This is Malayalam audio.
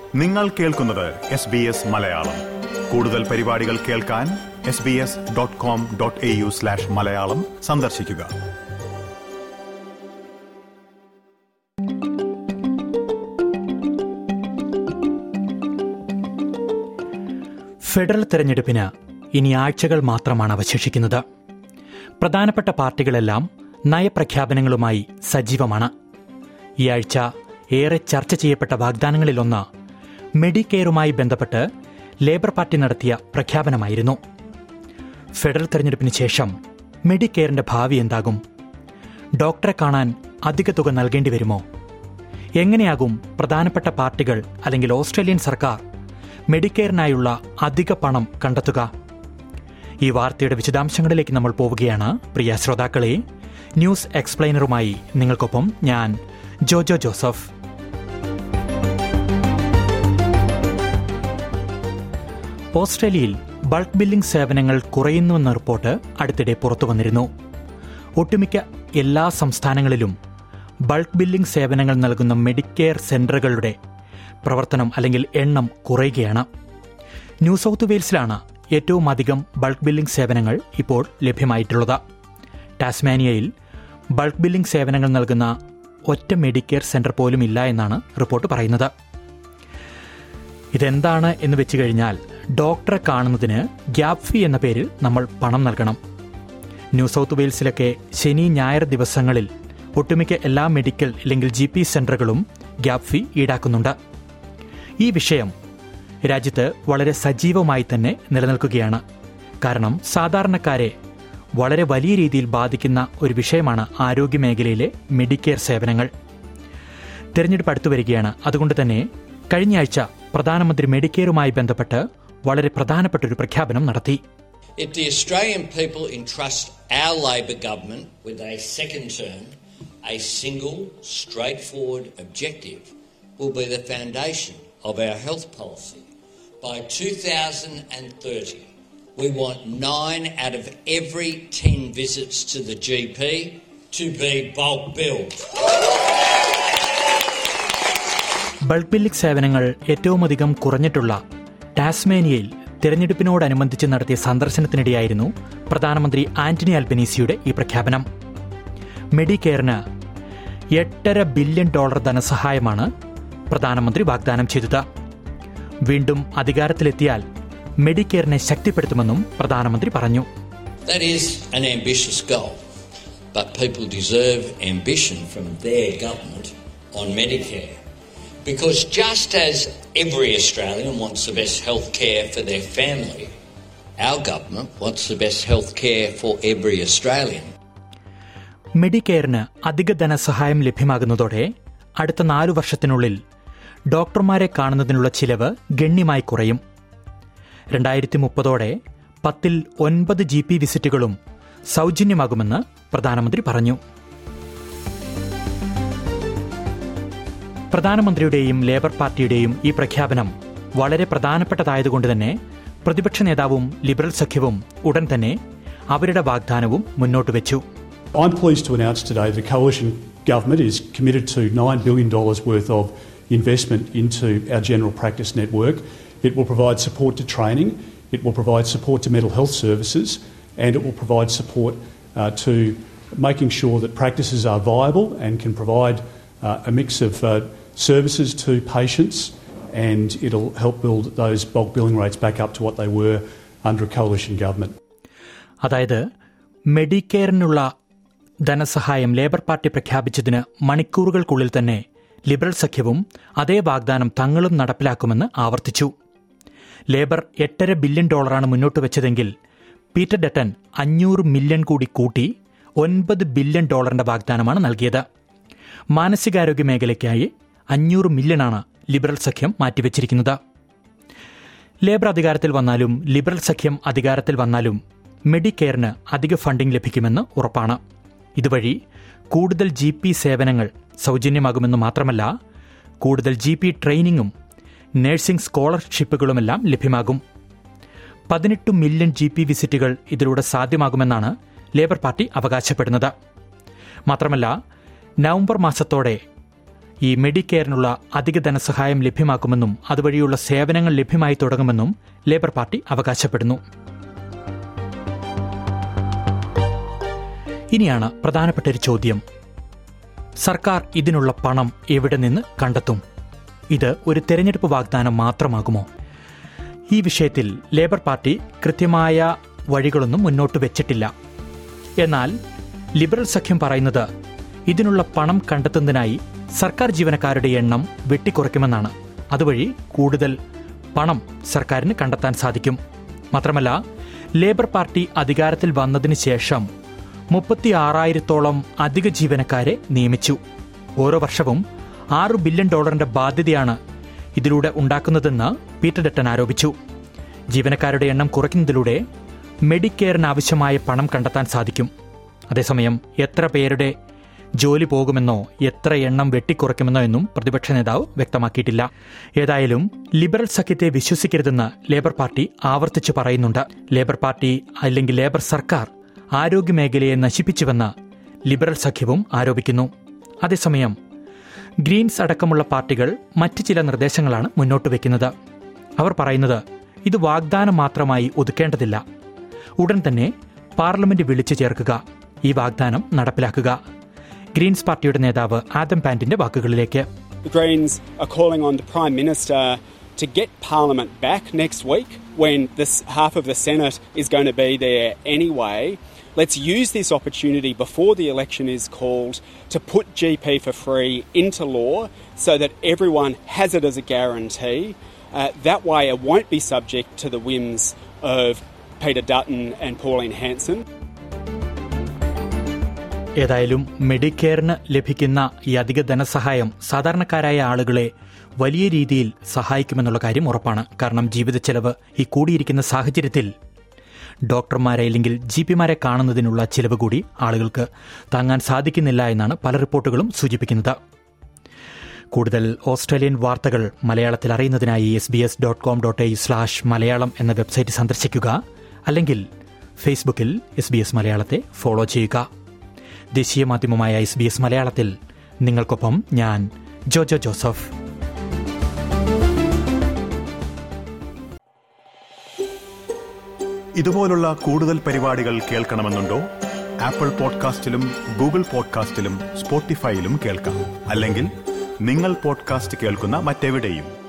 നിങ്ങൾ കേൾക്കുന്നത് എസ് ബി എസ് മലയാളം കൂടുതൽ പരിപാടികൾ കേൾക്കാൻ S B S dot com dot A U slash Malayalam സന്ദർശിക്കുക ഫെഡറൽ തെരഞ്ഞെടുപ്പിന് ഇനി ആഴ്ചകൾ മാത്രമാണ് അവശേഷിക്കുന്നത് പ്രധാനപ്പെട്ട പാർട്ടികളെല്ലാം നയപ്രഖ്യാപനങ്ങളുമായി സജീവമാണ് ഈ ആഴ്ച ഏറെ ചർച്ച ചെയ്യപ്പെട്ട വാഗ്ദാനങ്ങളിലൊന്ന് മെഡിക്കെയറുമായി ബന്ധപ്പെട്ട് ലേബർ പാർട്ടി നടത്തിയ പ്രഖ്യാപനമായിരുന്നു ഫെഡറൽ തെരഞ്ഞെടുപ്പിന് ശേഷം മെഡിക്കെയറിന്റെ ഭാവി എന്താകും ഡോക്ടറെ കാണാൻ അധിക തുക നൽകേണ്ടി വരുമോ എങ്ങനെയാകും പ്രധാനപ്പെട്ട പാർട്ടികൾ അല്ലെങ്കിൽ ഓസ്ട്രേലിയൻ സർക്കാർ മെഡിക്കെയറിനായുള്ള അധിക പണം കണ്ടെത്തുക ഈ വാർത്തയുടെ വിശദാംശങ്ങളിലേക്ക് നമ്മൾ പോവുകയാണ് പ്രിയ ശ്രോതാക്കളെ ന്യൂസ് എക്സ്പ്ലെയിനറുമായി നിങ്ങൾക്കൊപ്പം ഞാൻ ജോജോ ജോസഫ് ഓസ്ട്രേലിയയിൽ ബൾക്ക് ബില്ലിംഗ് സേവനങ്ങൾ കുറയുന്നുവെന്ന റിപ്പോർട്ട് അടുത്തിടെ പുറത്തു വന്നിരുന്നു ഒട്ടുമിക്ക എല്ലാ സംസ്ഥാനങ്ങളിലും ബൾക്ക് ബില്ലിംഗ് സേവനങ്ങൾ നൽകുന്ന മെഡിക്കെയർ സെന്ററുകളുടെ പ്രവർത്തനം അല്ലെങ്കിൽ എണ്ണം കുറയുകയാണ് ന്യൂ സൗത്ത് വെയിൽസിലാണ് ഏറ്റവും അധികം ബൾക്ക് ബില്ലിംഗ് സേവനങ്ങൾ ഇപ്പോൾ ലഭ്യമായിട്ടുള്ളത് ടാസ്മാനിയയിൽ ബൾക്ക് ബില്ലിംഗ് സേവനങ്ങൾ നൽകുന്ന ഒറ്റ മെഡിക്കെയർ സെന്റർ പോലും ഇല്ല എന്നാണ് റിപ്പോർട്ട് പറയുന്നത് ഇതെന്താണ് എന്ന് വെച്ച് കഴിഞ്ഞാൽ ഡോക്ടറെ കാണുന്നതിന് ഗ്യാപ് ഫീ എന്ന പേരിൽ നമ്മൾ പണം നൽകണം ന്യൂ സൗത്ത് വെയിൽസിലൊക്കെ ശനി ഞായർ ദിവസങ്ങളിൽ ഒട്ടുമിക്ക എല്ലാ മെഡിക്കൽ അല്ലെങ്കിൽ ജി പി സെന്ററുകളും ഗ്യാപ് ഫീ ഈടാക്കുന്നുണ്ട് ഈ വിഷയം രാജ്യത്ത് വളരെ സജീവമായി തന്നെ നിലനിൽക്കുകയാണ് കാരണം സാധാരണക്കാരെ വളരെ വലിയ രീതിയിൽ ബാധിക്കുന്ന ഒരു വിഷയമാണ് ആരോഗ്യമേഖലയിലെ മെഡിക്കെയർ സേവനങ്ങൾ തെരഞ്ഞെടുപ്പ് അടുത്തു വരികയാണ് അതുകൊണ്ട് തന്നെ കഴിഞ്ഞ ആഴ്ച പ്രധാനമന്ത്രി മെഡിക്കെയറുമായി ബന്ധപ്പെട്ട് വളരെ പ്രധാനപ്പെട്ട ഒരു പ്രഖ്യാപനം നടത്തി If the Australian people entrust our Labor government with a second term, a single, straightforward objective will be the foundation of our health policy. By 2030, we want nine out of every ten visits to the GP to be bulk billed. Bulk billing സേവനങ്ങൾ ഏറ്റവുമധികം കുറഞ്ഞിട്ടുള്ള ടാസ്മേനിയയിൽ തിരഞ്ഞെടുപ്പിനോടനുബന്ധിച്ച് നടത്തിയ സന്ദർശനത്തിനിടെയായിരുന്നു പ്രധാനമന്ത്രി ആന്റണി അൽബനീസിയുടെ ഈ പ്രഖ്യാപനം മെഡിക്കെയറിന് എട്ടര ബില്യൺ ഡോളർ ധനസഹായമാണ് പ്രധാനമന്ത്രി വാഗ്ദാനം ചെയ്തത് വീണ്ടും അധികാരത്തിലെത്തിയാൽ മെഡിക്കെയറിനെ ശക്തിപ്പെടുത്തുമെന്നും പ്രധാനമന്ത്രി പറഞ്ഞു That is an ambitious goal, but people deserve ambition from their government on Medicare. Because just as every Australian wants the best health care for their family, our government wants the best health care for every Australian. മെഡിക്കെയറിന് അധിക ധനസഹായം ലഭ്യമാകുന്നതോടെ അടുത്ത നാലു വർഷത്തിനുള്ളിൽ ഡോക്ടർമാരെ കാണുന്നതിനുള്ള ചിലവ് ഗണ്യമായി കുറയും രണ്ടായിരത്തി മുപ്പതോടെ പത്തിൽ ഒൻപത് ജി പി വിസിറ്റുകളും സൗജന്യമാകുമെന്ന് പ്രധാനമന്ത്രി പറഞ്ഞു പ്രധാനമന്ത്രിയുടെയും ലേബർ പാർട്ടിയുടെയും ഈ പ്രഖ്യാപനം വളരെ പ്രധാനപ്പെട്ടതായതുകൊണ്ട് തന്നെ പ്രതിപക്ഷ നേതാവും ലിബറൽ സഖ്യവും ഉടൻ തന്നെ അവരുടെ വാഗ്ദാനവും മുന്നോട്ട് വെച്ചു I'm pleased to announce today the Coalition Government is committed to $9 billion worth of investment into our general practice network. It will provide support to training, it will provide support to mental health services, and it will provide support uh, to making sure that practices are viable and can provide uh, a mix of uh, services to patients, and it'll help build those bulk billing rates back up to what they were under a coalition government. അതായത് മെഡിക്കെയറിനുള്ള ധനസഹായം ലേബർ പാർട്ടി പ്രഖ്യാപിച്ചതിന് മണിക്കൂറുകൾക്കുള്ളിൽ തന്നെ ലിബറൽ സഖ്യവും അതേ വാഗ്ദാനം തങ്ങളും നടപ്പിലാക്കുമെന്ന് ആവർത്തിച്ചു ലേബർ എട്ടര ബില്യൺ ഡോളറാണ് മുന്നോട്ട് വെച്ചതെങ്കിൽ പീറ്റർ ഡട്ടൻ അഞ്ഞൂറ് മില്യൺ കൂടി കൂട്ടി ഒൻപത് ബില്യൺ ഡോളറിന്റെ വാഗ്ദാനമാണ് നൽകിയത് മാനസികാരോഗ്യ മേഖലയ്ക്കായി അഞ്ഞൂറ് മില്യണാണ് ലിബറൽ സഖ്യം മാറ്റിവെച്ചിരിക്കുന്നത് ലേബർ അധികാരത്തിൽ വന്നാലും ലിബറൽ സഖ്യം അധികാരത്തിൽ വന്നാലും മെഡിക്കെയറിന് അധിക ഫണ്ടിംഗ് ലഭിക്കുമെന്ന് ഉറപ്പാണ് ഇതുവഴി കൂടുതൽ ജി പി സേവനങ്ങൾ സൗജന്യമാകുമെന്ന് മാത്രമല്ല കൂടുതൽ ജി പി ട്രെയിനിങ്ങും നഴ്സിംഗ് സ്കോളർഷിപ്പുകളുമെല്ലാം ലഭ്യമാകും പതിനെട്ട് മില്യൺ ജി പി വിസിറ്റുകൾ ഇതിലൂടെ സാധ്യമാകുമെന്നാണ് ലേബർ പാർട്ടി അവകാശപ്പെടുന്നത് മാത്രമല്ല നവംബർ മാസത്തോടെ ഈ മെഡിക്കെയറിനുള്ള അധിക ധനസഹായം ലഭ്യമാക്കുമെന്നും അതുവഴിയുള്ള സേവനങ്ങൾ ലഭ്യമായി തുടങ്ങുമെന്നും ലേബർ പാർട്ടി അവകാശപ്പെടുന്നു ഇനിയാണ് പ്രധാനപ്പെട്ട ഒരു ചോദ്യം സർക്കാർ ഇതിനുള്ള പണം എവിടെ നിന്ന് കണ്ടെത്തും ഇത് ഒരു തെരഞ്ഞെടുപ്പ് വാഗ്ദാനം മാത്രമാകുമോ ഈ വിഷയത്തിൽ ലേബർ പാർട്ടി കൃത്യമായ വഴികളൊന്നും മുന്നോട്ട് വെച്ചിട്ടില്ല എന്നാൽ ലിബറൽ സഖ്യം പറയുന്നത് ഇതിനുള്ള പണം കണ്ടെത്തുന്നതിനായി സർക്കാർ ജീവനക്കാരുടെ എണ്ണം വെട്ടിക്കുറയ്ക്കുമെന്നാണ് അതുവഴി കൂടുതൽ പണം സർക്കാരിന് കണ്ടെത്താൻ സാധിക്കും മാത്രമല്ല ലേബർ പാർട്ടി അധികാരത്തിൽ വന്നതിന് ശേഷം മുപ്പത്തി ആറായിരത്തോളം അധിക ജീവനക്കാരെ നിയമിച്ചു ഓരോ വർഷവും ആറ് ബില്യൺ ഡോളറിന്റെ ബാധ്യതയാണ് ഇതിലൂടെ ഉണ്ടാക്കുന്നതെന്ന് പീറ്റർ ഡട്ടൻ ആരോപിച്ചു ജീവനക്കാരുടെ എണ്ണം കുറയ്ക്കുന്നതിലൂടെ മെഡിക്കെയറിന് ആവശ്യമായ പണം കണ്ടെത്താൻ സാധിക്കും അതേസമയം എത്ര പേരുടെ ജോലി പോകുമെന്നോ എത്ര എണ്ണം വെട്ടിക്കുറയ്ക്കുമെന്നോ എന്നും പ്രതിപക്ഷ നേതാവ് വ്യക്തമാക്കിയിട്ടില്ല ഏതായാലും ലിബറൽ സഖ്യത്തെ വിശ്വസിക്കരുതെന്ന് ലേബർ പാർട്ടി ആവർത്തിച്ചു പറയുന്നുണ്ട് ലേബർ പാർട്ടി അല്ലെങ്കിൽ ലേബർ സർക്കാർ ആരോഗ്യമേഖലയെ നശിപ്പിച്ചുവെന്ന് ലിബറൽ സഖ്യവും ആരോപിക്കുന്നു അതേസമയം ഗ്രീൻസ് അടക്കമുള്ള പാർട്ടികൾ മറ്റ് ചില നിർദ്ദേശങ്ങളാണ് മുന്നോട്ട് വയ്ക്കുന്നത് അവർ പറയുന്നത് ഇത് വാഗ്ദാനം മാത്രമായി ഒതുക്കേണ്ടതില്ല ഉടൻ തന്നെ പാർലമെന്റ് വിളിച്ചു ചേർക്കുക ഈ വാഗ്ദാനം നടപ്പിലാക്കുക ഗ്രീൻസ് പാർട്ടിയുടെ നേതാവ് Adam പാന്റിന്റെ വാക്കുകളിലേക്ക് The Greens are calling on the Prime Minister to get Parliament back next week when this half of the Senate is going to be there anyway. Let's use this opportunity before the election is called to put GP for free into law so that everyone has it as a guarantee. Uh, that way, it won't be subject to the whims of Peter Dutton and Pauline Hanson. ഏതായാലും മെഡിക്കെയറിന് ലഭിക്കുന്ന ഈ അധിക ധനസഹായം സാധാരണക്കാരായ ആളുകളെ വലിയ രീതിയിൽ സഹായിക്കുമെന്നുള്ള കാര്യം ഉറപ്പാണ് കാരണം ജീവിത ചെലവ് ഈ കൂടിയിരിക്കുന്ന സാഹചര്യത്തിൽ ഡോക്ടർമാരെ അല്ലെങ്കിൽ ജി പിമാരെ കാണുന്നതിനുള്ള ചിലവ് കൂടി ആളുകൾക്ക് താങ്ങാൻ സാധിക്കുന്നില്ല എന്നാണ് പല റിപ്പോർട്ടുകളും സൂചിപ്പിക്കുന്നത് കൂടുതൽ ഓസ്ട്രേലിയൻ വാർത്തകൾ മലയാളത്തിൽ അറിയുന്നതിനായി S B S dot com dot I slash Malayalam എന്ന വെബ്സൈറ്റ് സന്ദർശിക്കുക അല്ലെങ്കിൽ ഫേസ്ബുക്കിൽ എസ് ബി എസ് മലയാളത്തെ ഫോളോ ചെയ്യുക ദേശീയ മാധ്യമമായ എസ് ബി എസ് മലയാളത്തിൽ നിങ്ങൾക്കൊപ്പം ഞാൻ ജോജോ ജോസഫ് ഇതുപോലുള്ള കൂടുതൽ പരിപാടികൾ കേൾക്കണമെന്നുണ്ടോ ആപ്പിൾ പോഡ്കാസ്റ്റിലും ഗൂഗിൾ പോഡ്കാസ്റ്റിലും സ്പോട്ടിഫൈയിലും കേൾക്കാം അല്ലെങ്കിൽ നിങ്ങൾ പോഡ്കാസ്റ്റ് കേൾക്കുന്ന മറ്റെവിടെയും